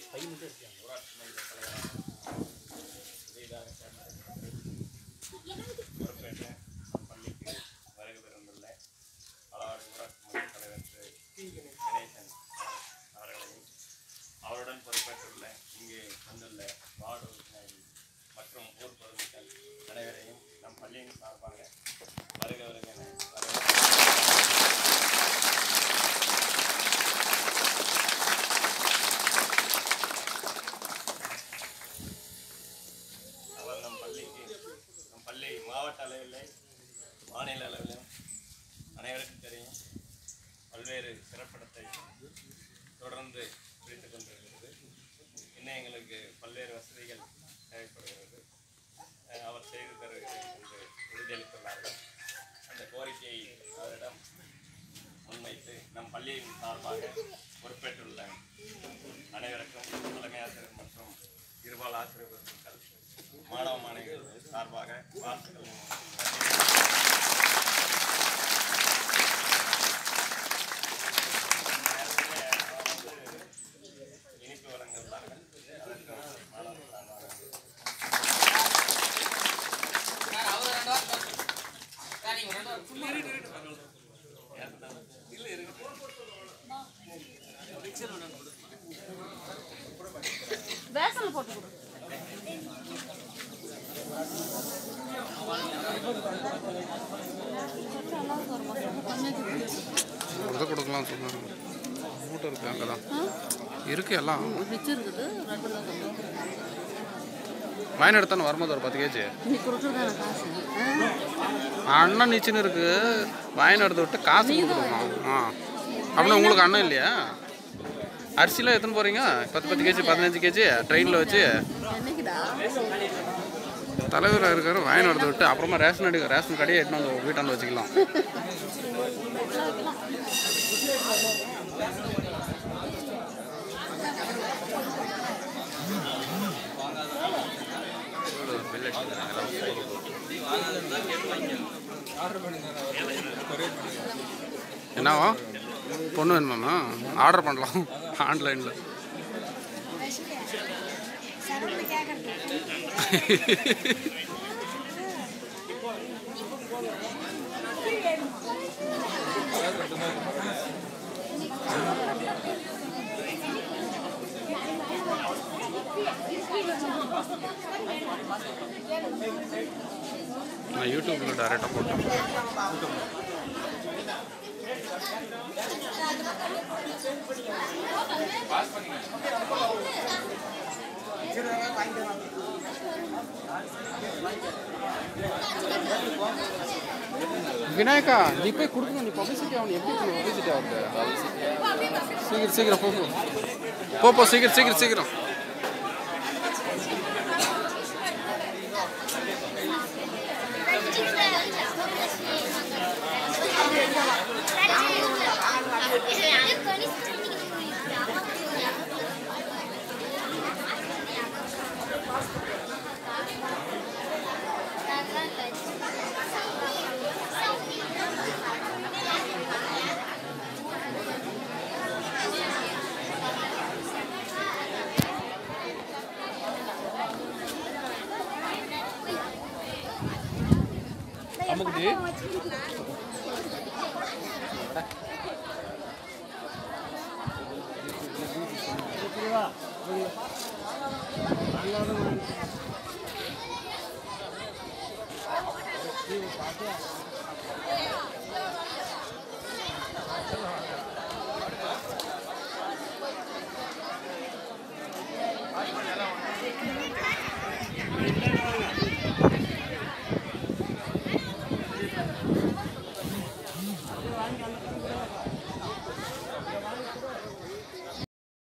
ஊராட்சி மன்ற தலைவராக புதிதாக தேர்ந்தெடுக்கப்பட்டு பொறுப்பேற்ற நம் பள்ளிக்கு வருகை தந்துள்ள பலவாறு ஊராட்சி மன்ற தலைவர் திரு கணேசன் அவர்களையும் அவருடன் பொறுப்பேற்றுள்ள இங்கே வந்துள்ள வார்டு உறுப்பினர்கள் மற்றும் ஊர் பொதுமக்கள் அனைவரையும் நம் பள்ளியின் சார்பாக வருக வருக என வரவேற்கிறேன். அவர் நம் பள்ளிக்கு நம் பள்ளி மாவட்ட அளவில் மாநில அளவிலும் அனைவருக்கும் தெரியும் பல்வேறு சிறப்பிடத்தை தொடர்ந்து பிடித்துக் கொண்டிருக்கிறது இன்னும் எங்களுக்கு பல்வேறு வசதிகள் தேவைப்படுகிறது அஹ் அவர் செய்து தருகிறேன் என்று உறுதியளித்துள்ளார்கள் அந்த கோரிக்கையை அவரிடம் முன்வைத்து நம் பள்ளியின் சார்பாக பொறுப்பேற்றுள்ள அனைவருக்கும் தலைமை ஆசிரியர் மற்றும் இருபால் ஆசிரியர் பெருமக்கள், மாணவ மாணவிகள் சார்பாக வாழ்த்துக்கள் இனிப்பு வழங்க உள்ளார்கள் அதற்கு மாணவர்கள் சார்பாக வேசல் போட்டு கொடு கொடுத்து கொடுக்கலாம் சொன்னாங்க மூட்டை இருக்கு அங்கே தான் இருக்கு எல்லாம் மிச்சம் இருக்குது ரெண்டு தான் கொடுக்கணும். வாங்கி எடுத்தானே வரும்போது ஒரு பத்து கேஜி இன்னைக்கு கொடுத்துருக்கான காசு அண்ணன் நிச்சுன்னு இருக்கு வாங்கி எடுத்து விட்டு காசு கொடுக்கணும் ஆ அப்படின்னா உங்களுக்கு அண்ணன் இல்லையா அரிசிலாம் எத்தனை போகிறீங்க பத்து பத்து கேஜி பதினஞ்சு கேஜி ட்ரெயினில் வச்சு என்னைக்குடா தலைவர் இருக்காரு வாங்கி எடுத்து விட்டு அப்புறமா ரேஷன் அடி ரேஷன் கடையை எட்டுன்னு வந்து வீட்டாண்டு வச்சுக்கலாம் என்னவா பொண்ணு வேணுமாண்ணா ஆர்டர் பண்ணலாம் ஆன்லைனில் நான் யூடியூப்பில் டேரெக்டாக போட்டேன் விநாயகா நீ போய் கொடுக்கணும் நீ பப்ளிசிட்டி ஆகணும் எப்படி பப்ளிசிட்டி ஆகுது சீக்கிரம் சீக்கிரம் போ போ. போ போ சீக்கிரம் சீக்கிரம் சீக்கிரம்